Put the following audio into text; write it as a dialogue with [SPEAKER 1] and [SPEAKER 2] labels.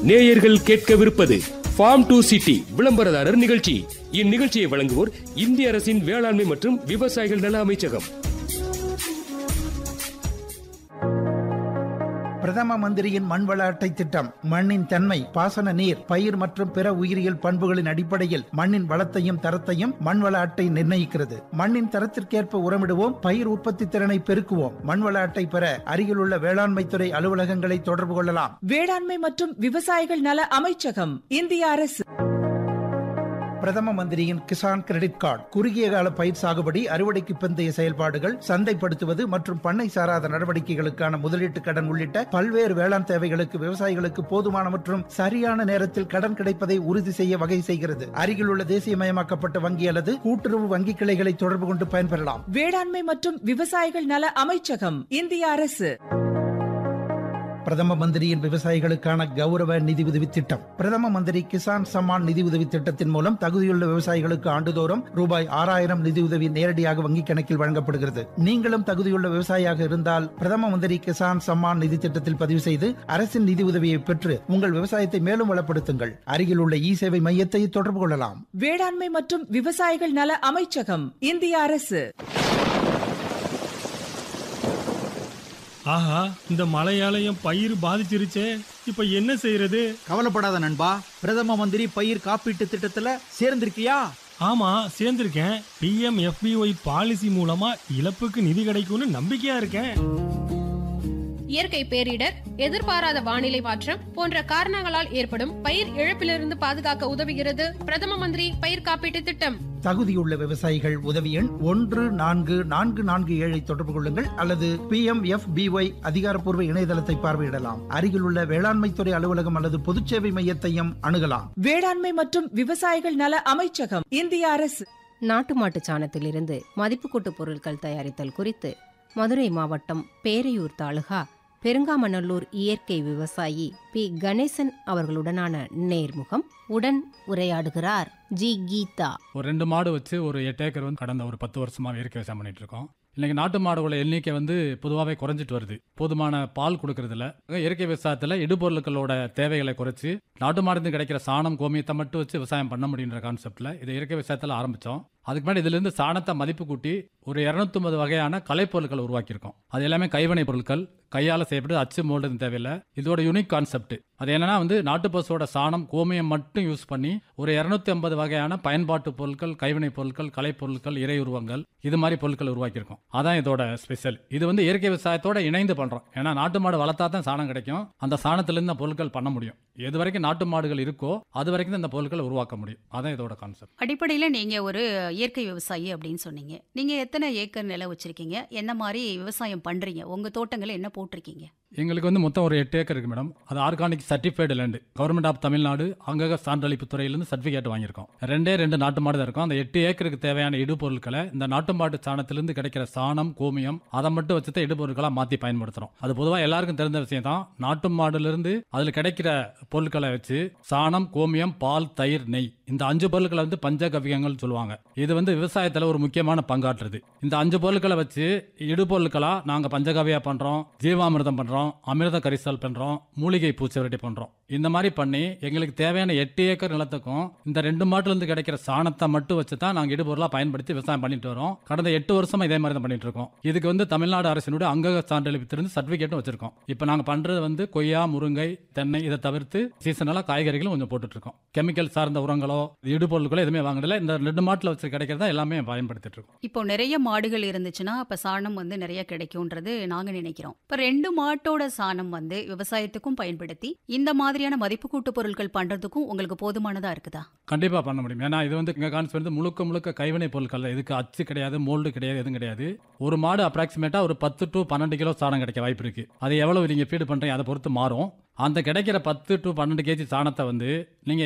[SPEAKER 1] நேயர்கள் கேட்கவிருப்பது form to city விளம்பரதாரர் நிகழ்ச்சி இந்நிகழ்ச்சியை வழங்குவோர் இந்திய அரசின் வேளாண்மை மற்றும் விவசாயிகள் நல அமைச்சகம்
[SPEAKER 2] பிரதம மந்திரியின் மண் வள அட்டை திட்டம் மண்ணின் தன்மை பாசன நீர் பயிர் மற்றும் பிற உயிரியல் பண்புகளின் அடிப்படையில் மண்ணின் வளத்தையும் தரத்தையும் மண் வள அட்டை நிர்ணயிக்கிறது மண்ணின் தரத்திற்கேற்ப உரமிடுவோம் பயிர் உற்பத்தி திறனை பெருக்குவோம் மண் வள அட்டை பெற அருகிலுள்ள வேளாண்மைத்துறை அலுவலகங்களை தொடர்பு கொள்ளலாம்
[SPEAKER 3] வேளாண்மை மற்றும் விவசாயிகள் நல அமைச்சகம் இந்திய அரசு
[SPEAKER 2] பிரதம மந்திரியின் கிசான் கிரெடிட் கார்டு குறுகிய கால பயிர் சாகுபடி அறுவடைக்கு பிந்தைய செயல்பாடுகள் சந்தைப்படுத்துவது மற்றும் பண்ணை சாராத நடவடிக்கைகளுக்கான முதலீட்டு கடன் உள்ளிட்ட பல்வேறு வேளாண் தேவைகளுக்கு விவசாயிகளுக்கு போதுமான மற்றும் சரியான நேரத்தில் கடன் கிடைப்பதை உறுதி செய்ய வகை செய்கிறது அருகிலுள்ள தேசியமயமாக்கப்பட்ட வங்கி அல்லது கூட்டுறவு வங்கி கிளைகளை தொடர்பு கொண்டு பயன்பெறலாம்
[SPEAKER 3] வேளாண்மை மற்றும் விவசாயிகள் நல அமைச்சகம் இந்திய அரசு
[SPEAKER 2] பிரதம மந்திரியின் விவசாயிகளுக்கான கௌரவ நிதி உதவி திட்டம் பிரதம மந்திரி கிசான் சம்மான் நிதி உதவி திட்டத்தின் மூலம் தகுதியுள்ள விவசாயிகளுக்கு ஆண்டுதோறும் ரூபாய் ஆறாயிரம் நிதி உதவி நேரடியாக வங்கிக் கணக்கில் வழங்கப்படுகிறது நீங்களும் தகுதியுள்ள விவசாயியாக இருந்தால் பிரதம மந்திரி கிசான் சம்மான் நிதி திட்டத்தில் பதிவு செய்து அரசின் நிதி உதவியை பெற்று உங்கள் விவசாயத்தை மேலும் வளப்படுத்துங்கள் அருகில் உள்ள இ சேவை மையத்தை தொடர்பு கொள்ளலாம்
[SPEAKER 3] வேளாண்மை மற்றும் விவசாயிகள் நல அமைச்சகம் இந்திய அரசு
[SPEAKER 4] ஆஹா இந்த மழையாலயம் பயிர் பாதிச்சிருச்சே இப்ப என்ன செய்யறது
[SPEAKER 5] கவலைப்படாத நண்பா பிரதம மந்திரி பயிர் காப்பீட்டு திட்டத்துல சேர்ந்திருக்கியா
[SPEAKER 4] ஆமா சேர்ந்திருக்கேன் பிஎம் எஃபிஒய் பாலிசி மூலமா இழப்புக்கு நிதி கிடைக்கும்னு நம்பிக்கையா இருக்கேன்
[SPEAKER 6] இயற்கை பேரிடர் எதிர்பாராத வானிலை மாற்றம் போன்ற காரணங்களால் ஏற்படும் பயிர் இழப்பிலிருந்து பாதுகாக்க உதவுகிறது பிரதம மந்திரி பயிர் காப்பீட்டு திட்டம்
[SPEAKER 2] தகுதியுள்ள விவசாயிகள் உதவி எண் ஒன்று நான்கு நான்கு நான்கு ஏழை தொடர்பு கொள்ளுங்கள் அல்லது பி எம் எஃப் பிஒய் அதிகாரப்பூர்வ இணையதளத்தை பார்வையிடலாம் அருகிலுள்ள வேளாண்மைத்துறை அலுவலகம் அல்லது பொதுச்சேவை மையத்தையும் அணுகலாம்
[SPEAKER 3] வேளாண்மை மற்றும் விவசாயிகள் நல அமைச்சகம் இந்திய அரசு
[SPEAKER 7] நாட்டு மாட்டுச் சாணத்திலிருந்து மதிப்பு கூட்டு பொருட்கள் தயாரித்தல் குறித்து மதுரை மாவட்டம் பேரையூர் தாலுகா பெருங்காமநல்லூர் இயற்கை விவசாயி பி கணேசன் அவர்களுடனான நேர்முகம் உடன் உரையாடுகிறார் ஜி கீதா
[SPEAKER 8] ஒரு ரெண்டு மாடு வச்சு ஒரு எட்டு ஏக்கர் வந்து கடந்த ஒரு பத்து வருஷமா இயற்கை விவசாயம் பண்ணிட்டு இருக்கோம் இன்னைக்கு நாட்டு மாடுகளோட எண்ணிக்கை வந்து பொதுவாகவே குறைஞ்சிட்டு வருது போதுமான பால் கொடுக்கறதில்ல இயற்கை விவசாயத்தில் இடுபொருட்களோட தேவைகளை குறைச்சி நாட்டு மாடுந்து கிடைக்கிற சாணம் கோமியத்தை மட்டும் வச்சு விவசாயம் பண்ண முடியுன்ற கான்செப்ட்ல இதை இயற்கை விவசாயத்தில் ஆரம்பிச்சோம் அதுக்கு முன்னாடி இதுல இருந்து சாணத்தை மதிப்பு கூட்டி ஒரு இரநூத்தொன்பது வகையான கலைப்பொருட்களை உருவாக்கியிருக்கோம் அது எல்லாமே கைவினை பொருட்கள் கையால் செய்யப்பட்டு அச்சு மோல்டு தேவையில்லை இதோட யூனிக் கான்செப்ட் அது என்னன்னா வந்து நாட்டு பசுவோட சாணம் கோமியம் மட்டும் யூஸ் பண்ணி ஒரு இரநூத்தி ஐம்பது வகையான பயன்பாட்டு பொருட்கள் கைவினை பொருட்கள் கலைப்பொருட்கள் இறை உருவங்கள் இது மாதிரி பொருட்கள் உருவாக்கியிருக்கோம் அதான் இதோட ஸ்பெஷல் இது வந்து இயற்கை விவசாயத்தோட இணைந்து பண்றோம் ஏன்னா நாட்டு மாடு வளர்த்தா தான் சாணம் கிடைக்கும் அந்த சாணத்திலிருந்து இந்த பொருட்கள் பண்ண முடியும் எது வரைக்கும் நாட்டு மாடுகள் இருக்கோ அது வரைக்கும் தான் இந்த பொருட்களை உருவாக்க முடியும் அதான் இதோட கான்செப்ட்
[SPEAKER 9] அடிப்படையில் நீங்கள் ஒரு இயற்கை விவசாயி அப்படின்னு சொன்னீங்க நீங்கள் எத்தனை ஏக்கர் நிலம் வச்சுருக்கீங்க என்ன மாதிரி விவசாயம் பண்ணுறீங்க உங்கள் தோட்டங்களில் என்ன போட்டிருக்கீங்க
[SPEAKER 8] எங்களுக்கு வந்து மொத்தம் ஒரு எட்டு ஏக்கர் இருக்கு மேடம் அது organic certified land government of Tamil Nadu அங்கக சான்றளிப்பு துறையிலிருந்து சர்டிஃபிகேட் வாங்கியிருக்கோம் ரெண்டே ரெண்டு நாட்டு மாடு தான் இருக்கும் அந்த எட்டு ஏக்கருக்கு தேவையான இடுபொருட்களை இந்த நாட்டு மாட்டு சாணத்திலிருந்து கிடைக்கிற சாணம் கோமியம் அதை மட்டும் வச்சு தான் இடுபொருட்களாக மாற்றி பயன்படுத்துறோம் அது பொதுவாக எல்லாருக்கும் தெரிஞ்ச விஷயம் தான் நாட்டு மாடுலேருந்து அதில் கிடைக்கிற பொருட்களை வச்சு சாணம் கோமியம் பால் தயிர் நெய் இந்த அஞ்சு பொருட்களை வந்து பஞ்சகவியங்கள் சொல்லுவாங்க இது வந்து விவசாயத்தில் ஒரு முக்கியமான பங்காற்றுது இந்த அஞ்சு பொருட்களை வச்சு இடுபொருட்களா நாங்கள் பஞ்சகவியா பண்றோம் ஜீவாமிர்தம் பண்றோம் அமிர்த கரிசல் பண்றோம் மூலிகை பூச்சிவரட்டி பண்றோம் இந்த மாதிரி பண்ணி எங்களுக்கு தேவையான எட்டு ஏக்கர் நிலத்துக்கும் இந்த ரெண்டு மாட்டுல இருந்து கிடைக்கிற சாணத்தை மட்டும் வச்சு தான் நாங்கள் இடுபொருளா பயன்படுத்தி விவசாயம் பண்ணிட்டு வரோம் கடந்த எட்டு வருஷமா இதே மாதிரி தான் பண்ணிட்டு இருக்கோம் இதுக்கு வந்து தமிழ்நாடு அரசினுடைய அங்கக சான்றளிப்பிலிருந்து சர்டிபிகேட்டும் வச்சிருக்கோம் இப்போ நாங்கள் பண்றது வந்து கொய்யா முருங்கை தென்னை இதை தவிர்த்து சீசனலா காய்கறிகளும் கொஞ்சம் போட்டுட்டு இருக்கோம் கெமிக்கல் சார்ந்த உரங்களோ இடுபொருட்களோ எதுவுமே வாங்குறதில்ல இந்த ரெண்டு மாட்டில் வச்சு கிடைக்கிறதா எல்லாமே பயன்படுத்திட்டு இருக்கோம்
[SPEAKER 9] இப்போ நிறைய மாடுகள் இருந்துச்சுன்னா அப்போ சாணம் வந்து நிறைய கிடைக்கும்ன்றது நாங்கள் நினைக்கிறோம் இப்போ ரெண்டு மாட்டோட சாணம் வந்து விவசாயத்துக்கும் பயன்படுத்தி இந்த மாதிரியான மதிப்பு கூட்டு பொருட்கள் பண்ணுறதுக்கும் உங்களுக்கு போதுமானதாக இருக்குதா
[SPEAKER 8] கண்டிப்பாக பண்ண முடியும் ஏன்னா இது வந்து எங்கள் கான்செப்ட் வந்து முழுக்க முழுக்க கைவினை பொருட்கள் தான். இதுக்கு அச்சு கிடையாது மோல்டு கிடையாது எதுவும் கிடையாது ஒரு மாடு அப்ராக்சிமேட்டாக ஒரு பத்து டு பன்னெண்டு கிலோ சாணம் கிடைக்க வாய்ப்பு இருக்குது அது எவ்வளவு நீங்கள் ஃபீடு பண்ணுறீங்க அதை பொறுத்து மாறும் அந்த கிடைக்கிற பத்து டு பன்னெண்டு கேஜி சாணத்தை வந்து நீங்கள்